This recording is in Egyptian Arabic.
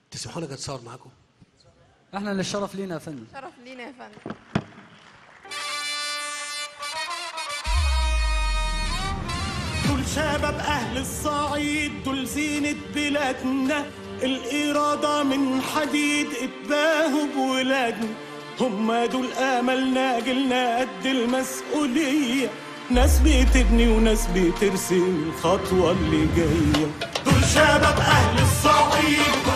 تسمحوا لي اتصور معاكم احنا اللي الشرف لينا يا فندم شرف لينا يا فندم دول شباب أهل الصعيد دول زينة بلادنا الإرادة من حديد اتباهوا بولادنا هم دول آملنا جيلنا قد المسؤولية ناس بتبني وناس بترسم الخطوة اللي جاية دول شباب أهل الصعيد